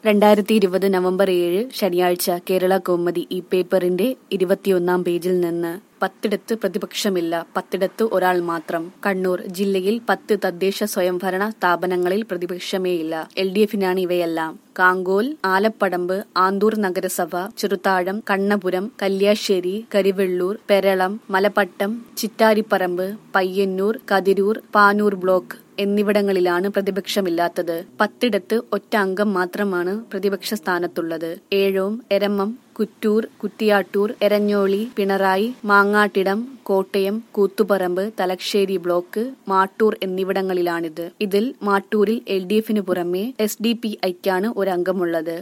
രണ്ടായിരത്തി ഇരുപത് നവംബർ ഏഴ് ശനിയാഴ്ച കേരള കൗമുദി ഈ പേപ്പറിന്റെ ഇരുപത്തിയൊന്നാം പേജിൽ നിന്ന് പത്തിടത്ത് പ്രതിപക്ഷമില്ല പത്തിടത്ത് ഒരാൾ മാത്രം കണ്ണൂർ ജില്ലയിൽ പത്ത് തദ്ദേശ സ്വയംഭരണ സ്ഥാപനങ്ങളിൽ പ്രതിപക്ഷമേയില്ല എൽ ഡി എഫിനാണ് ഇവയെല്ലാം കാങ്കോൽ ആലപ്പടമ്പ് ആന്തൂർ നഗരസഭ ചെറുതാഴം കണ്ണപുരം കല്യാശ്ശേരി കരിവെള്ളൂർ പെരളം മലപ്പട്ടം ചിറ്റാരിപ്പറമ്പ് പയ്യന്നൂർ കതിരൂർ പാനൂർ ബ്ലോക്ക് എന്നിവിടങ്ങളിലാണ് പ്രതിപക്ഷമില്ലാത്തത് പത്തിടത്ത് ഒറ്റ അംഗം മാത്രമാണ് പ്രതിപക്ഷ സ്ഥാനത്തുള്ളത് ഏഴോം എരമം കുറ്റൂർ കുറ്റിയാട്ടൂർ എരഞ്ഞോളി പിണറായി മാങ്ങാട്ടിടം കോട്ടയം കൂത്തുപറമ്പ് തലശ്ശേരി ബ്ലോക്ക് മാട്ടൂർ എന്നിവിടങ്ങളിലാണിത് ഇതിൽ മാട്ടൂരിൽ എൽ ഡി എഫിന് പുറമെ എസ് ഡി പി ഐക്കാണ് ഒരംഗമുള്ളത്